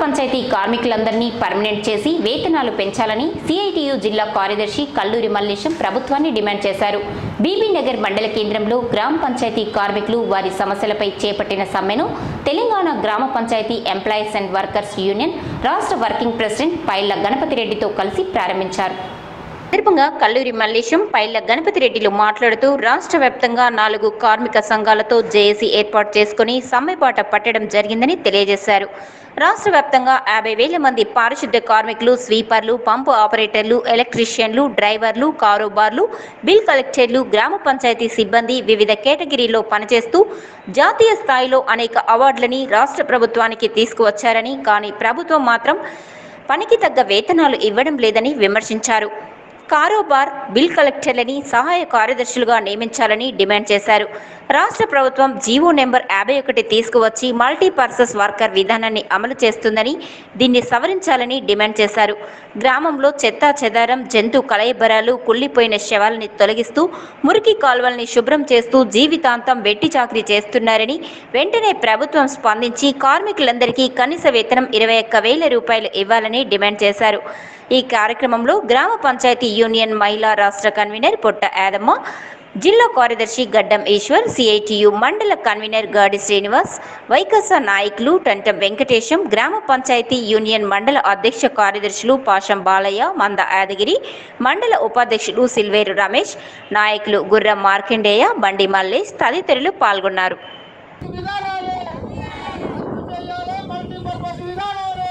panchayat కార్మికులందరినీ permanent చేసి వేతనాలు పెంచాలని సిఐటియు జిల్లా కార్యదర్శి కల్లూరి మల్లేశం ప్రభుత్వాన్ని డిమాండ్ చేశారు బీబీ నగర్ మండల కేంద్రంలో గ్రామ పంచాయతీ కార్మికులు వారి సమస్యలపై చేపట్టిన సమ్మెను తెలంగాణ గ్రామ panchayat employees and workers union రాష్ట్ర వర్కింగ్ ప్రెసిడెంట్ పైళ్ల గణపతి రెడ్డితో కలిసి ప్రారంభించారు సందర్భంగా కల్లూరి మల్లేశం పైళ్ల గణపతి రెడ్డిలు మాట్లాడుతూ రాష్ట్ర వ్యాప్తంగా నాలుగు కార్మిక సంఘాలతో జేఏసీ ఏర్పాటు చేసుకుని సమ్మెబాట పట్టడం జరిగిందని తెలియజేశారు రాష్ట్ర వ్యాప్తంగా యాభై వేల మంది పారిశుద్ధ్య కార్మికులు స్వీపర్లు పంపు ఆపరేటర్లు ఎలక్ట్రీషియన్లు డ్రైవర్లు కారోబార్లు బిల్ కలెక్టర్లు గ్రామ పంచాయతీ సిబ్బంది వివిధ కేటగిరీలో పనిచేస్తూ జాతీయ స్థాయిలో అనేక అవార్డులని రాష్ట్ర ప్రభుత్వానికి తీసుకువచ్చారని కానీ ప్రభుత్వం మాత్రం పనికి తగ్గ వేతనాలు ఇవ్వడం లేదని విమర్శించారు కారోబార్ బిల్ కలెక్టర్లని సహాయ కార్యదర్శులుగా నియమించాలని డిమాండ్ చేశారు రాష్ట్ర ప్రభుత్వం జీవో నెంబర్ యాభై ఒకటి తీసుకువచ్చి మల్టీపర్పస్ వర్కర్ విధానాన్ని అమలు చేస్తుందని దీన్ని సవరించాలని డిమాండ్ చేశారు గ్రామంలో చెత్తా చెదారం జంతు కలయబరాలు కుళ్ళిపోయిన శవాలని తొలగిస్తూ మురికి కాలువల్ని శుభ్రం చేస్తూ జీవితాంతం వెట్టి చాకరీ చేస్తున్నారని వెంటనే ప్రభుత్వం స్పందించి కార్మికులందరికీ కనీస వేతనం ఇరవై ఒక్క వేల రూపాయలు ఇవ్వాలని డిమాండ్ చేశారు ఈ కార్యక్రమంలో గ్రామ పంచాయతీ యూనియన్ మహిళా రాష్ట్ర కన్వీనర్ పొట్ట యాదమ్మ జిల్లా కార్యదర్శి గడ్డం ఈశ్వర్ సిఐటియు మండల కన్వీనర్ గాడి శ్రీనివాస్ వైకస నాయకులు టంటం వెంకటేశం గ్రామ పంచాయతీ యూనియన్ మండల అధ్యక్ష కార్యదర్శులు పాషం బాలయ్య మంద యాదగిరి మండల ఉపాధ్యక్షులు సిల్వేరు రమేష్ నాయకులు గుర్రం మార్కండేయ బండి మల్లేష్ తదితరులు పాల్గొన్నారు విధానాలే రద్దు చేయాలి మల్టీపర్పస్ విధానాలే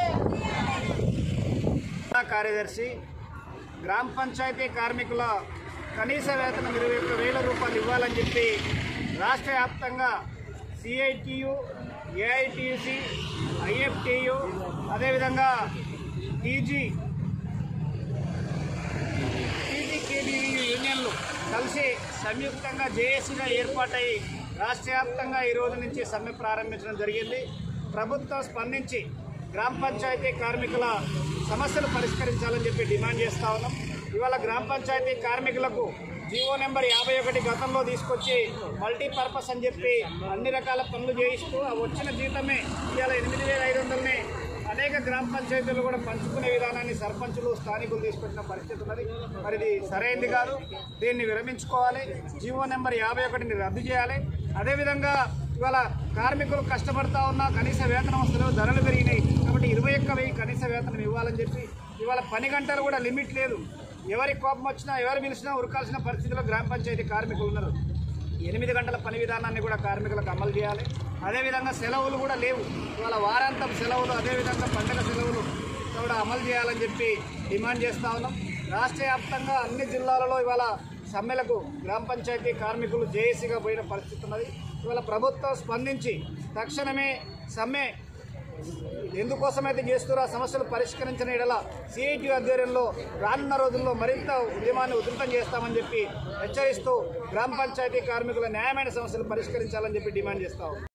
జిల్లా కార్యదర్శి గ్రామ పంచాయతీ కార్మికుల కనీస వేతనం ఇరవై ఒక్క వేల రూపాయలు ఇవ్వాలని చెప్పి రాష్ట్ర వ్యాప్తంగా సిఐటియు ఏఐటియుసి ఐఎఫ్టియు అదేవిధంగా టీజీ టీజీకేబీయు యూనియన్లు కలిసి సంయుక్తంగా జేఏసీగా ఏర్పాటై రాష్ట్ర వ్యాప్తంగా ఈ రోజు నుంచి సమ్మె ప్రారంభించడం జరిగింది ప్రభుత్వం స్పందించి గ్రామ పంచాయతీ కార్మికుల సమస్యలు పరిష్కరించాలని చెప్పి డిమాండ్ చేస్తా ఉన్నాం ఇవాళ గ్రామ పంచాయతీ కార్మికులకు జీవో నెంబర్ యాభై ఒకటి గతంలో తీసుకొచ్చి మల్టీపర్పస్ అని చెప్పి అన్ని రకాల పనులు చేయిస్తూ ఆ వచ్చిన జీతమే ఇవాళ ఎనిమిది వేల ఐదు వందలని అనేక గ్రామ పంచాయతీలు కూడా పంచుకునే విధానాన్ని సర్పంచులు స్థానికులు తీసుకొచ్చిన పరిస్థితి ఉన్నది మరి ఇది సరైంది కాదు దీన్ని విరమించుకోవాలి జీవో నెంబర్ యాభై ఒకటిని రద్దు చేయాలి అదేవిధంగా ఇవాళ కార్మికులు కష్టపడతా ఉన్నా కనీస వేతనం వస్తలేవు ధరలు పెరిగినాయి కాబట్టి ఇరవై ఒక్క వెయ్యి కనీస వేతనం ఇవ్వాలని చెప్పి ఇవాళ పని గంటలు కూడా లిమిట్ లేదు ఎవరి కోపం వచ్చినా ఎవరు పిలిచినా ఉరకాల్సిన పరిస్థితిలో గ్రామ పంచాయతీ కార్మికులు ఉన్నారు ఎనిమిది గంటల పని విధానాన్ని కూడా కార్మికులకు అమలు చేయాలి అదేవిధంగా సెలవులు కూడా లేవు ఇవాళ వారాంతం సెలవులు అదేవిధంగా పండగ సెలవులు కూడా అమలు చేయాలని చెప్పి డిమాండ్ చేస్తా ఉన్నాం రాష్ట్ర వ్యాప్తంగా అన్ని జిల్లాలలో ఇవాళ సమ్మెలకు గ్రామ పంచాయతీ కార్మికులు జేఏసీగా పోయిన పరిస్థితి ఉన్నది ఇవాళ ప్రభుత్వం స్పందించి తక్షణమే సమ్మె ఎందుకోసమైతే చేస్తారో ఆ సమస్యలు పరిష్కరించిన ఎడల సిఐటి ఆధ్వర్యంలో రానున్న రోజుల్లో మరింత ఉద్యమాన్ని ఉధృతం చేస్తామని చెప్పి హెచ్చరిస్తూ గ్రామ పంచాయతీ కార్మికుల న్యాయమైన సమస్యలు పరిష్కరించాలని చెప్పి డిమాండ్ చేస్తాం